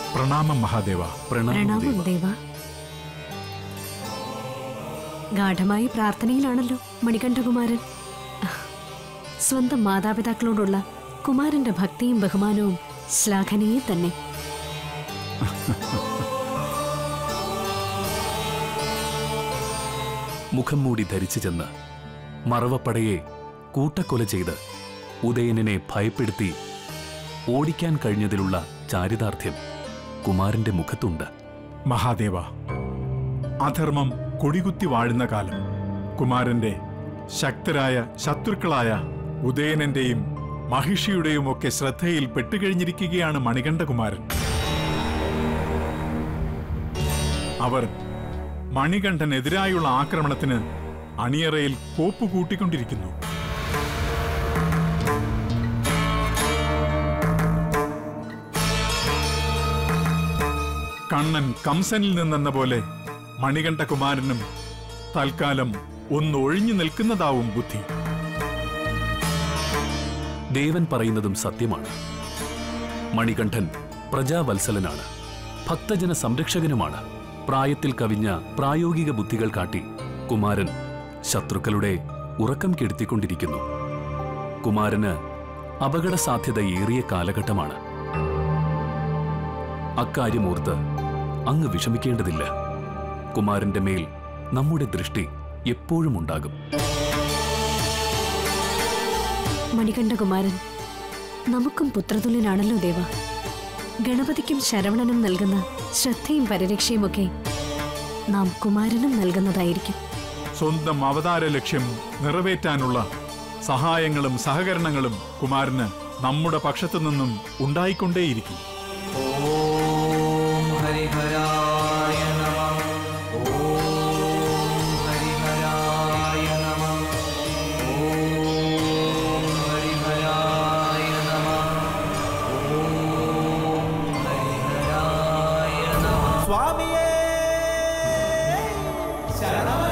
പ്രണാമം മഹാദേവ പ്രണാമം പ്രണാമം ദേവ. ദേവ ഗാഠമായ പ്രാർത്ഥനയിലാണല്ലോ മണികണ്ഠകുമാരൻ സ്വന്തം മാതാപിതാക്കളോടുള്ള കുമാരന്റെ ഭക്തിയും ബഹുമാനവും ശ്ലാഘനീയം തന്നെ മുഖം മൂടി ധരിച്ചു ചെന്ന് മറവപ്പടയെ കൂട്ടക്കൊല ചെയ്ത് ഉദയനനെ ഭയപ്പെടുത്തി ഓടിക്കാൻ കഴിഞ്ഞതിലുള്ള ചാരിതാർത്ഥ്യം കുമാരന്റെ മുഖത്തുണ്ട് മഹാദേവ അധർമ്മം കൊടികുത്തി വാഴുന്ന കാലം കുമാരന്റെ ശക്തരായ ശത്രുക്കളായ ഉദയനന്റെയും മഹിഷിയുടെയും ഒക്കെ ശ്രദ്ധയിൽ പെട്ടുകഴിഞ്ഞിരിക്കുകയാണ് മണികണ്ഠകുമാരൻ അവർ മണികണ്ഠനെതിരായുള്ള ആക്രമണത്തിന് അണിയറയിൽ കോപ്പ് കൂട്ടിക്കൊണ്ടിരിക്കുന്നു കണ്ണൻ കംസനിൽ നിന്നെന്ന പോലെ മണികണ്ഠകുമാരനും തൽക്കാലം ഒന്ന് ഒഴിഞ്ഞു നിൽക്കുന്നതാവും ബുദ്ധി ദേവൻ പറയുന്നതും സത്യമാണ് മണികണ്ഠൻ പ്രജാവത്സലനാണ് ഭക്തജന സംരക്ഷകനുമാണ് പ്രായത്തിൽ കവിഞ്ഞ പ്രായോഗിക ബുദ്ധികൾ കാട്ടി കുമാരൻ ശത്രുക്കളുടെ ഉറക്കം കെടുത്തിക്കൊണ്ടിരിക്കുന്നു കുമാരന് അപകട സാധ്യത ഏറിയ കാലഘട്ടമാണ് അക്കാര്യമോർത്ത് അങ്ങ് വിഷമിക്കേണ്ടതില്ല കുമാരന്റെ മേൽ നമ്മുടെ ദൃഷ്ടി എപ്പോഴും ഉണ്ടാകും മണികണ്ഠകുമാരൻ നമുക്കും പുത്രതുല്യനാണല്ലോ ദേവ ഗണപതിക്കും ശരവണനും നൽകുന്ന ശ്രദ്ധയും പരിരക്ഷയുമൊക്കെ നാം കുമാരനും നൽകുന്നതായിരിക്കും സ്വന്തം അവതാര ലക്ഷ്യം നിറവേറ്റാനുള്ള സഹായങ്ങളും സഹകരണങ്ങളും കുമാരന് നമ്മുടെ പക്ഷത്തു നിന്നും ഉണ്ടായിക്കൊണ്ടേയിരിക്കും ॐ हरिहराय नमः ॐ हरिहराय नमः ॐ हरिहराय नमः ॐ हरिहराय नमः स्वामिये शरणमय्यप्पा